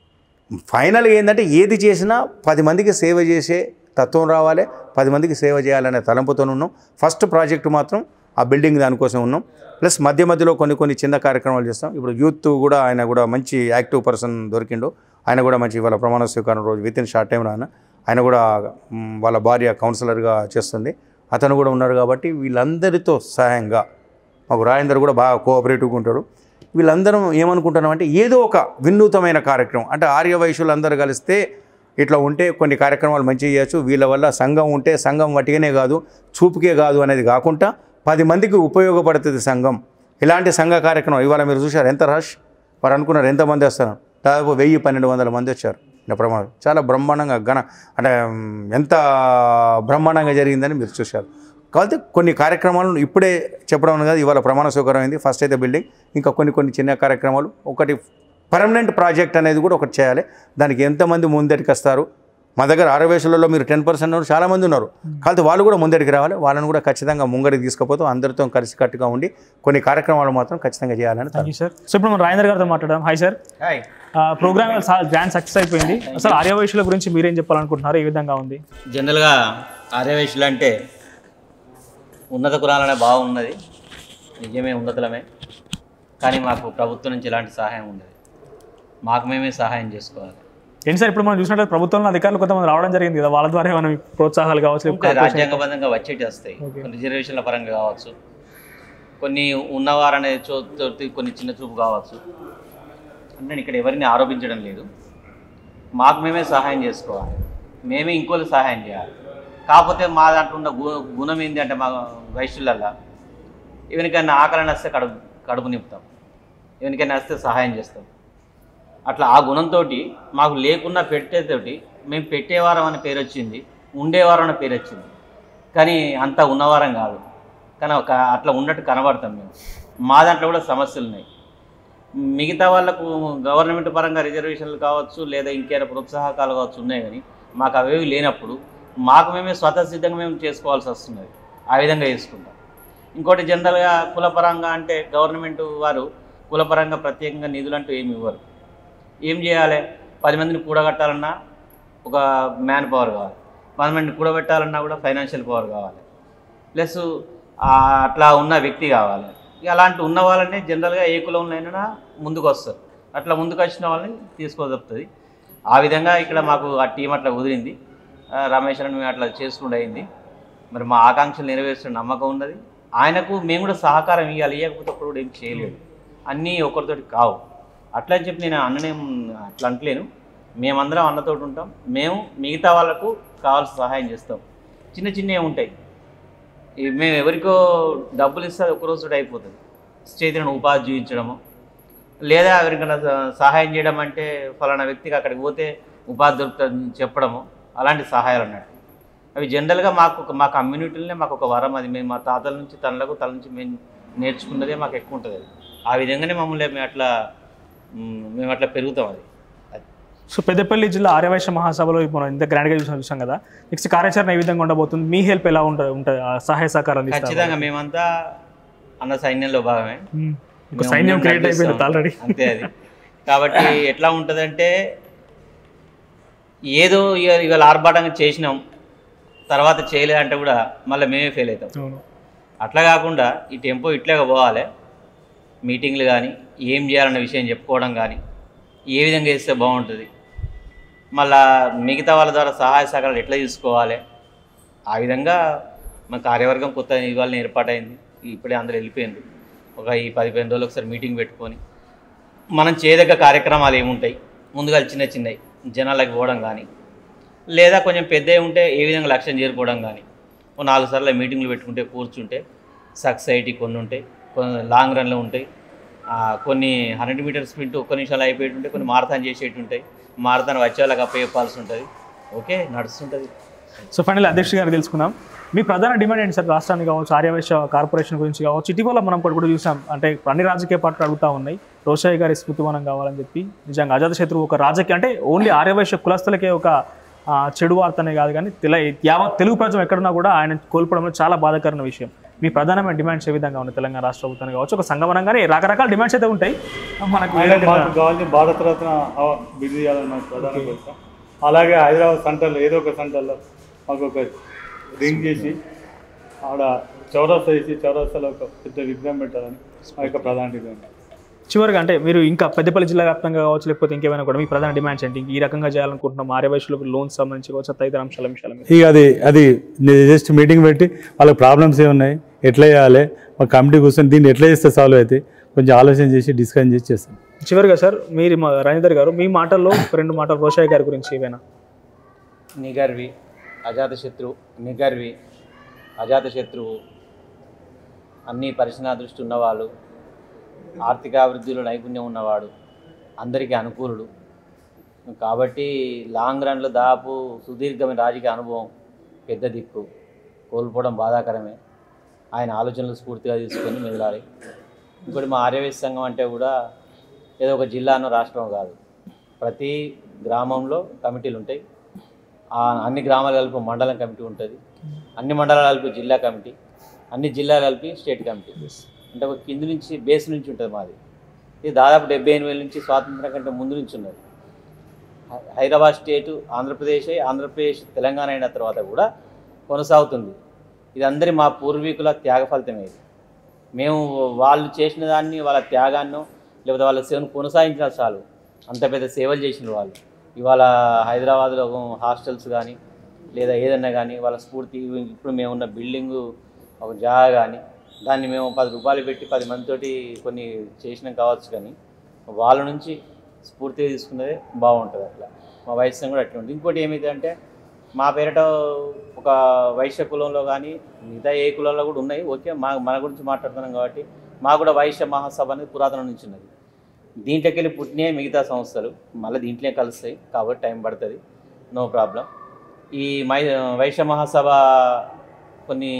ఫైనల్గా ఏంటంటే ఏది చేసినా పది మందికి సేవ చేసే తత్వం రావాలి పది మందికి సేవ చేయాలనే తలంపుతో ఉన్నాం ఫస్ట్ ప్రాజెక్టు మాత్రం ఆ బిల్డింగ్ దానికోసం ఉన్నాం ప్లస్ మధ్య మధ్యలో కొన్ని కొన్ని చిన్న కార్యక్రమాలు చేస్తాం ఇప్పుడు యూత్ కూడా ఆయన కూడా మంచి యాక్టివ్ పర్సన్ దొరికిండు ఆయన కూడా మంచి ఇవాళ ప్రమాణ స్వీకారం రోజు విత్ ఇన్ షార్ట్ టైంలో ఆయన ఆయన కూడా మ్, వాళ్ళ భార్య కౌన్సిలర్గా చేస్తుంది అతను కూడా ఉన్నారు కాబట్టి వీళ్ళందరితో సహాయంగా మాకు రాజేందర్ కూడా బాగా కోఆపరేటివ్గా ఉంటాడు వీళ్ళందరం ఏమనుకుంటున్నామంటే ఏదో ఒక వినూతమైన కార్యక్రమం అంటే ఆర్య వైశ్యులు అందరూ కలిస్తే ఇట్లా ఉంటే కొన్ని కార్యక్రమాలు మంచిగా చేయొచ్చు వీళ్ళ వల్ల సంఘం ఉంటే సంఘం వట్టిగానే కాదు చూపుకే కాదు అనేది కాకుండా పది మందికి ఉపయోగపడుతుంది సంఘం ఇలాంటి సంఘ కార్యక్రమం ఇవాళ మీరు చూశారు ఎంత రష్ వారు అనుకున్నారు ఎంతమంది వస్తారు దాదాపు వెయ్యి పన్నెండు వందల మంది వచ్చారు నా ప్రమాదం చాలా బ్రహ్మాండంగా ఘన అంటే మ్, ఎంత బ్రహ్మాండంగా జరిగిందని మీరు చూశారు కాబట్టి కొన్ని కార్యక్రమాలను ఇప్పుడే చెప్పడం కాదు ఇవాళ ప్రమాణ స్వీకారం అయింది ఫస్ట్ అయితే బిల్డింగ్ ఇంకా కొన్ని కొన్ని చిన్న కార్యక్రమాలు ఒకటి పర్మనెంట్ ప్రాజెక్ట్ అనేది కూడా ఒకటి చేయాలి దానికి ఎంతమంది ముందటికి వస్తారు మా దగ్గర ఆరవేశలలో మీరు టెన్ పర్సెంట్ ఉన్నారు చాలామంది ఉన్నారు కాబట్టి వాళ్ళు కూడా ముందటికి రావాలి వాళ్ళని కూడా ఖచ్చితంగా ముంగడికి తీసుకుపోతాం అందరితో కలిసి కట్టుగా ఉండి కొన్ని కార్యక్రమాలు మాత్రం ఖచ్చితంగా చేయాలని థ్యాంక్ యూ సార్ సో ఇప్పుడు మనం రాజేంద్ర గారితో మాట్లాడదాం hi sir program grand success అయిపోయింది అసలు ఆర్యవైశ్యుల గురించి మీరేం చెప్పాలనుకుంటున్నారు ఏ విధంగా ఉంది జనరల్గా ఆర్యవైశ్యులు అంటే ఉన్నత కులాలనే బాగున్నది నిజమే ఉన్నతులమే కానీ మాకు ప్రభుత్వం నుంచి ఎలాంటి సహాయం ఉండదు మాకు మేమే సహాయం చేసుకోవాలి ఏంటి సార్ ఇప్పుడు మనం చూసినట్టు ప్రభుత్వంలో అధికారులు కొంతమంది రావడం జరిగింది కదా వాళ్ళ ద్వారా మనం ప్రోత్సాహాలు కావచ్చు ఉంటాయి లేకపోతే రాజ్యాంగబద్ధంగా వచ్చేటి వస్తాయి కొన్ని రిజర్వేషన్ల పరంగా కావచ్చు కొన్ని ఉన్నవారనే చో తోటి కొన్ని చిన్న చూపు కావచ్చు అంటే నేను ఇక్కడ ఎవరిని ఆరోపించడం లేదు మాకు మేమే సహాయం చేసుకోవాలి మేమే ఇంకోళ్ళు సహాయం చేయాలి కాకపోతే మా దాంట్లో ఉన్న గు గుణం ఏంటి అంటే మా వైశ్యులల్లా ఎవరికైనా ఆకలి వస్తే అక్కడ కడుపు నింపుతాం ఎవరికైనా వస్తే సహాయం చేస్తాం అట్లా ఆ గుణంతో మాకు లేకున్నా పెట్టేతోటి మేము పెట్టేవారం అనే పేరు వచ్చింది ఉండేవారం అనే పేరు వచ్చింది కానీ అంత ఉన్నవారం కాదు కానీ ఒక అట్లా ఉన్నట్టు కనబడతాం మేము మా దాంట్లో కూడా సమస్యలు ఉన్నాయి మిగతా వాళ్ళకు గవర్నమెంట్ పరంగా రిజర్వేషన్లు కావచ్చు లేదా ఇంకేమైనా ప్రోత్సాహకాలు కావచ్చు ఉన్నాయి కానీ మాకు అవేవి లేనప్పుడు మాకు మేమే స్వతసిద్ధంగా మేము చేసుకోవాల్సి వస్తున్నది ఆ విధంగా చేసుకుంటాం ఇంకోటి జనరల్గా కులపరంగా అంటే గవర్నమెంట్ వారు కులపరంగా ప్రత్యేకంగా నిధులు అంటూ ఏమి ఇవ్వరు ఏం చేయాలి పది మందిని కూడగట్టాలన్నా ఒక మ్యాన్ పవర్ కావాలి పది మందిని కూడబెట్టాలన్నా కూడా ఫైనాన్షియల్ పవర్ కావాలి ప్లస్ అట్లా ఉన్న వ్యక్తి కావాలి ఇక అలాంటి ఉన్న వాళ్ళని జనరల్గా ఏ కులంలోనైనా ముందుకు వస్తారు అట్లా ముందుకు వచ్చిన వాళ్ళని తీసుకోదలుపుతుంది ఆ విధంగా ఇక్కడ మాకు ఆ టీం అట్లా కుదిరింది ఆ, రమేష్ అని మేము అట్లా చేసుకుంటూ అయింది మరి మా ఆకాంక్షలు నెరవేర్చిన నమ్మకం ఉన్నది ఆయనకు మేము కూడా సహకారం ఇవ్వాలి ఇవ్వకపోతే ఒక్కడు కూడా ఏం చేయలేడు అన్నీ ఒకరితోటి కావు అట్లా అని చెప్పి నేను అన్ననేం అట్లా అంటలేను మేమందరం అన్నతోటి ఉంటాం మేము మిగతా వాళ్ళకు కావాల్సిన సహాయం చేస్తాం చిన్న చిన్నవి ఉంటాయి ఇవి మేము ఎవరికో డబ్బులు ఇస్తే అది ఒక రోజు అయిపోతుంది చైతన్యను ఉపాధి చూపించడము లేదా ఎవరికైనా స- సహాయం చేయడం అంటే ఫలానా వ్యక్తికి అక్కడికి పోతే ఉపాధి దొరుకుతుందని చెప్పడము అలాంటి సహాయాలు అన్నట్టు అవి జనరల్గా మాకు ఒక- మా కమ్యూనిటీలోనే మాకు ఒక వరం అది మేము మా తాతల నుంచి తనలకు తల నుంచి మేము నేర్చుకున్నదే మాకు ఎక్కువ ఉంటుంది అది ఆ విధంగానే మమ్మల్ని మేము అట్లా మ్, మేము అట్లా పెరుగుతాం అది అది సో పెద్దపల్లి జిల్లా ఆర్యవైశ్య మహాసభలో మనం ఇంత గ్రాండ్గా చూసాం చూసాం కదా నెక్స్ట్ కార్యాచరణ ఏ విధంగా ఉండబోతుంది మీ హెల్ప్ ఎలా ఉంటుంది ఉంటుంది ఆ సహాయ సహకారం ఖచ్చితంగా మేమంతా అన్న సైన్యంలో భాగమే ఒక మేము సైన్యం ముందు క్రియేట్ అయిపోయింది నడిపిస్తాం. ఆల్రెడీ అంతే అది కాబట్టి ఎట్లా ఉంటుందంటే ఏదో ఇక ఇవాళ ఆర్భాటంగా చేసినాం తర్వాత చేయలేదంటే కూడా మళ్ళీ మేమే ఫెయిల్ అవుతాం అవును అట్లా కాకుండా ఈ టెంపో ఇట్లాగా పోవాలి మీటింగ్లు కానీ ఏం చేయాలన్న విషయం చెప్పుకోవడం కానీ ఏ విధంగా చేస్తే బాగుంటుంది మళ్ళా మిగతా వాళ్ళ ద్వారా సహాయ సహకారాలు ఎట్లా తీసుకోవాలి ఆ విధంగా మన కార్యవర్గం కొత్త ఇవాళ ఏర్పాటైంది ఇప్పుడే అందరూ వెళ్ళిపోయింది ఒక ఈ పది పదిహేను రోజులు ఒకసారి మీటింగ్ పెట్టుకొని మనం చేయదగ్గ కార్యక్రమాలు ఏముంటాయి ముందుగా చిన్న చిన్నవి జనాలకు పోవడం కానీ లేదా కొంచెం పెద్దవి ఉంటే ఏ విధంగా లక్ష్యం చేరుకోవడం కానీ ఓ నాలుగు సార్లు మీటింగ్లు పెట్టుకుంటే కూర్చుంటే సక్సైటీ కొన్ని ఉంటాయి కొన్ని లాంగ్ రన్లు ఉంటాయి ఆ, కొన్ని హండ్రెడ్ మీటర్ స్ప్రింట్ ఒక్క నిమిషాలు అయిపోయి ఉంటాయి కొన్ని మారథాన్ చేసేటి ఉంటాయి మారథాన్ వచ్చే వాళ్ళకి అప్పచెప్పాల్సి ఉంటుంది ఓకే నడుస్తుంటుంది సో ఫైనల్ అధ్యక్ష గారు తెలుసుకుందాం మీ ప్రధాన డిమాండ్ ఏంటి సార్ రాష్ట్రానికి కావచ్చు ఆర్యవైశ్య కార్పొరేషన్ గురించి కావచ్చు ఇటీవల మనం కూడా కూడా చూసాం అంటే అన్ని రాజకీయ పార్టీలు అడుగుతా ఉన్నాయి రోషయ్య గారి స్మృతివనం కావాలని చెప్పి నిజంగా అజాత శత్రువు ఒక రాజకీయ అంటే ఓన్లీ ఆర్యవైశ్య కులస్తులకే ఒక ఆ, చెడు వార్తనే కాదు కానీ తెల యావత్ తెలుగు ప్రజలు ఎక్కడున్నా కూడా ఆయన కోల్పోవడం చాలా బాధాకరమైన విషయం మీ ప్రధానమైన డిమాండ్స్ ఏ విధంగా ఉన్నాయి తెలంగాణ రాష్ట్ర ప్రభుత్వానికి కావచ్చు ఒక సంగమనంగానే రకరకాల డిమాండ్స్ అయితే ఉంటాయి మనకు ఆయన మాకు కావాల్సిన భారతరత్న అవ- బిరుదు ఇవ్వాలని మాకు ప్రధాన కోరిక అలాగే హైదరాబాద్ సెంటర్లో ఏదో ఒక సెంటర్లో మాకు ఒక రింగ్ చేసి ఆడ చౌరస్తా చేసి చౌరస్తాలో ఒక పెద్ద విగ్రహం పెట్టాలని మా యొక్క ప్రధాన డిమాండ్ చివరిగా అంటే మీరు ఇంకా పెద్దపల్లి జిల్లా వ్యాప్తంగా కావచ్చు లేకపోతే ఇంకేమైనా కూడా మీ ప్రధాన డిమాండ్స్ ఏంటి ఈ రకంగా చేయాలనుకుంటున్నాం ఆర్యవైశ్యులకు లోన్స్ సంబంధించి కావచ్చు తదితర అంశాల విషయాల మీద ఇక అది అది జస్ట్ మీటింగ్ పెట్టి వాళ్ళకి ప్రాబ్లమ్స్ ఏమున్నాయి ఎట్లా చేయాలి మా కమిటీ కూర్చొని దీన్ని ఎట్లా చేస్తే సాల్వ్ అయితే కొంచెం ఆలోచన చేసి డిస్కస్ చేసి చేస్తాం చివరిగా సార్ మీరు మా రాజేందర్ గారు మీ మాటల్లో ఒక రెండు మాటలు రోషయ్య గారి గురించి ఏమైనా నిగర్వి అజాతశత్రువు నిగర్వి అజాతశత్రువు అన్ని పరిశీలన దృష్టి ఉన్నవాళ్ళు ఆర్థిక అభివృద్ధిలో నైపుణ్యం ఉన్నవాడు అందరికీ అనుకూలుడు కాబట్టి లాంగ్ రన్లో దాదాపు సుదీర్ఘమైన రాజకీయ అనుభవం పెద్ద దిక్కు కోల్పోవడం బాధాకరమే ఆయన ఆలోచనలు స్ఫూర్తిగా తీసుకొని మెదలాలి ఇంకోటి మా ఆర్యవేశ సంఘం అంటే కూడా ఏదో ఒక జిల్లానో రాష్ట్రం కాదు ప్రతి గ్రామంలో కమిటీలు ఉంటాయి ఆ అన్ని గ్రామాలు కలిపి ఒక మండలం కమిటీ ఉంటుంది అన్ని మండలాలు కలిపి జిల్లా కమిటీ అన్ని జిల్లాలు కలిపి స్టేట్ కమిటీ అంటే ఒక కింది నుంచి బేస్ నుంచి ఉంటుంది మాది ఇది దాదాపు డెబ్బై ఎనిమిది నుంచి స్వాతంత్రం కంటే ముందు నుంచి ఉన్నది హై- హైదరాబాద్ స్టేటు ఆంధ్రప్రదేశ్ ఆంధ్రప్రదేశ్ తెలంగాణ అయిన తర్వాత కూడా కొనసాగుతుంది ఇది అందరి మా పూర్వీకుల త్యాగ ఫలితమే ఇది మేము వాళ్ళు చేసిన దాన్ని వాళ్ళ త్యాగాన్నో లేకపోతే వాళ్ళ సేవను కొనసాగించిన చాలు అంత పెద్ద సేవలు చేసిన వాళ్ళు ఇవాళ హైదరాబాద్లో హాస్టల్స్ కానీ లేదా ఏదన్నా కానీ వాళ్ళ స్ఫూర్తి ఇప్పుడు మేము ఉన్న బిల్డింగు ఒక జాగా కానీ దాన్ని మేము పది రూపాయలు పెట్టి పది మందితోటి కొన్ని చేసినాం కావచ్చు కానీ వాళ్ళ నుంచి స్ఫూర్తిగా తీసుకున్నదే బాగుంటుంది అట్లా మా వైశ్యం కూడా అట్లా ఉంటుంది ఇంకోటి ఏమైతే అంటే మా పేరట ఒక వైశ్య కులంలో కానీ మిగతా ఏ కులంలో కూడా ఉన్నాయి ఓకే మా మన గురించి మాట్లాడుతున్నాం కాబట్టి మా కూడా వైశ్య మహాసభ అనేది పురాతనం నుంచి ఉన్నది దీంట్లోకి వెళ్ళి పుట్టినాయి మిగతా సంస్థలు మళ్ళీ దీంట్లోనే కలుస్తాయి కాబట్టి టైం పడుతుంది నో ప్రాబ్లం ఈ మై వైశ్య మహాసభ కొన్ని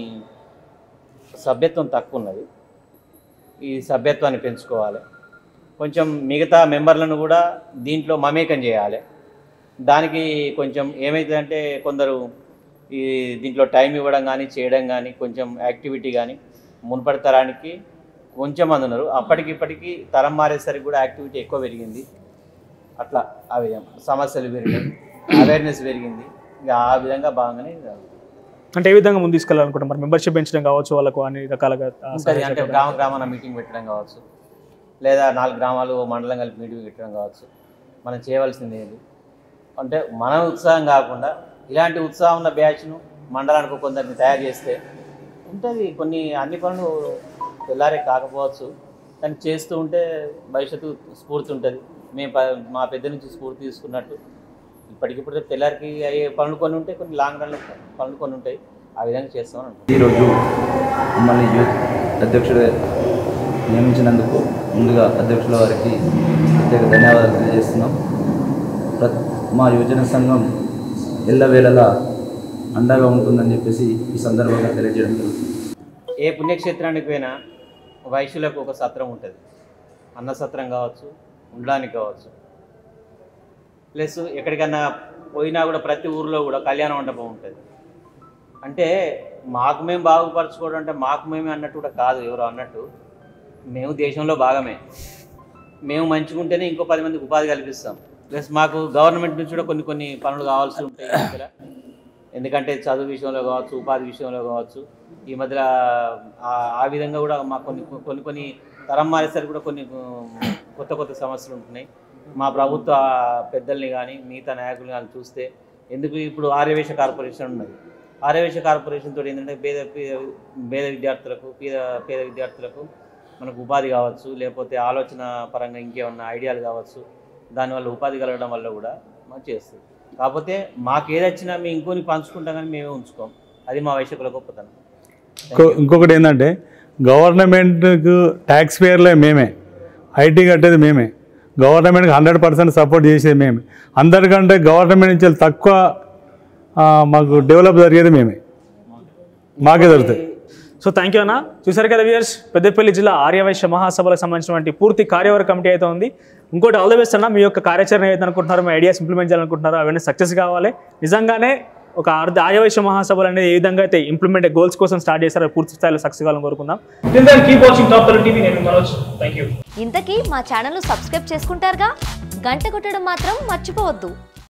సభ్యత్వం తక్కువ ఉన్నది ఈ సభ్యత్వాన్ని పెంచుకోవాలి కొంచెం మిగతా మెంబర్లను కూడా దీంట్లో మమేకం చేయాలి దానికి కొంచెం ఏమవుతుందంటే కొందరు ఈ దీంట్లో టైం ఇవ్వడం కానీ చేయడం కానీ కొంచెం యాక్టివిటీ కానీ మునుపటి తరానికి కొంచెం మంది ఉన్నారు అప్పటికి ఇప్పటికి తరం మారేసరికి కూడా యాక్టివిటీ ఎక్కువ పెరిగింది అట్లా ఆ విధంగా సమస్యలు పెరిగాయి అవేర్నెస్ పెరిగింది ఇక ఆ విధంగా బాగానే అంటే ఏ విధంగా ముందు తీసుకెళ్ళాలనుకుంటాం మరి మెంబర్షిప్ పెంచడం కావచ్చు వాళ్ళకు అన్ని రకాలుగా ఆ, ఉంటుంది అంటే గ్రామ గ్రామాన మీటింగ్ పెట్టడం కావచ్చు లేదా నాలుగు గ్రామాలు మండలం కలిపి మీటింగ్ పెట్టడం కావచ్చు మనం చేయవలసింది ఏది అంటే మన ఉత్సాహం కాకుండా ఇలాంటి ఉత్సాహం ఉన్న బ్యాచ్ను మండలానికి కొందరిని తయారు చేస్తే ఉంటుంది కొన్ని అన్ని పనులు తెల్లారే కాకపోవచ్చు కానీ చేస్తూ ఉంటే భవిష్యత్తు స్ఫూర్తి ఉంటుంది మేము ప- మా పెద్ద నుంచి స్ఫూర్తి తీసుకున్నట్టు ఇప్పటికిప్పుడు తెల్లారికి అయ్యే పనులు కొన్ని ఉంటాయి కొన్ని లాంగ్ రన్ పనులు కొన్ని ఉంటాయి ఆ విధంగా చేస్తామని అనుకుంటున్నాను. ఈరోజు మమ్మల్ని యూత్ అధ్యక్షుడు నియమించినందుకు ముందుగా అధ్యక్షుల వారికి ప్రత్యేక ధన్యవాదాలు తెలియజేస్తున్నాం ప్ర మా యువజన సంఘం ఎల్లవేళలా అండగా ఉంటుందని చెప్పేసి ఈ సందర్భంగా తెలియజేయడం జరుగుతుంది ఏ పుణ్యక్షేత్రానికి పోయినా వైశ్యులకు ఒక సత్రం ఉంటుంది అన్న సత్రం కావచ్చు ఉండడానికి కావచ్చు ప్లస్ ఎక్కడికన్నా పోయినా కూడా ప్రతి ఊర్లో కూడా కళ్యాణ మండపం ఉంటుంది అంటే మాకు మేము బాగుపరచుకోవడం అంటే మాకు మేమే అన్నట్టు కూడా కాదు ఎవరు అన్నట్టు మేము దేశంలో భాగమే మేము మంచిగా ఉంటేనే ఇంకో పది మందికి ఉపాధి కల్పిస్తాం ప్లస్ మాకు గవర్నమెంట్ నుంచి కూడా కొన్ని కొన్ని పనులు కావాల్సి ఉంటాయి ఈ మధ్యలో. ఎందుకంటే చదువు విషయంలో కావచ్చు ఉపాధి విషయంలో కావచ్చు ఈ మధ్య ఆ- ఆ విధంగా కూడా మాకు కొన్ని కొన్ని కొన్ని తరం మారేసరికి కూడా కొన్ని ఉమ్, కొత్త కొత్త సమస్యలు ఉంటున్నాయి మా ప్రభుత్వ పెద్దల్ని కానీ మిగతా నాయకులు కానీ చూస్తే ఎందుకు ఇప్పుడు ఆర్యవేశ కార్పొరేషన్ ఉన్నది ఆర్యవేశ కార్పొరేషన్ తోటి ఏంటంటే పేద పేద- పేద విద్యార్థులకు పేద పేద విద్యార్థులకు మనకు ఉపాధి కావచ్చు లేకపోతే ఆలోచన పరంగా ఇంకేమన్నా ఐడియాలు కావచ్చు దానివల్ల ఉపాధి కలగడం వల్ల కూడా మనం చేస్తుంది కాకపోతే మాకు ఏది వచ్చినా మేము ఇంకొని పంచుకుంటాం కానీ మేమే ఉంచుకోం అది మా వైశ్యకుల గొప్పతనం ఇంకో ఇంకొకటి ఏంటంటే గవర్నమెంట్కు ట్యాక్స్ పేర్లే మేమే ఐటీ కట్టేది మేమే గవర్నమెంట్కి హండ్రెడ్ పర్సెంట్ సపోర్ట్ చేసేది మేమే అందరికంటే గవర్నమెంట్ నుంచి తక్కువ ఆ, మాకు డెవలప్ జరిగేది మేమే మాకే జరుగుతుంది సో థ్యాంక్ యూ అన్న చూసారు కదా వ్యూయర్స్ పెద్దపల్లి జిల్లా ఆర్యవైశ్య మహాసభలకు సంబంధించినటువంటి పూర్తి కార్యవర్గ కమిటీ అయితే ఉంది ఇంకోటి ఆల్ ద బెస్ట్ అన్న మీ యొక్క కార్యాచరణ ఏదైతే అనుకుంటున్నారో మీ ఐడియాస్ ఇంప్లిమెంట్ చేయాలనుకుంటున్నారో అవన్నీ సక్సెస్ కావాలి నిజంగానే ఒక ఆర్ద ఆర్యవైశ్య మహాసభలు అనేది ఏ విధంగా అయితే ఇంప్లిమెంట్ గోల్స్ కోసం స్టార్ట్ చేస్తారో పూర్తి స్థాయిలో సక్సెస్ కావాలని కోరుకుందాం కీప్ వాచింగ్ టాప్ టీవీ నేను మనోజ్ థ్యాంక్ యూ ఇంతకీ మా ఛానల్ను సబ్స్క్రైబ్ చేసుకుంటారుగా గంట కొట్టడం మాత్రం మర్చిపోవద్దు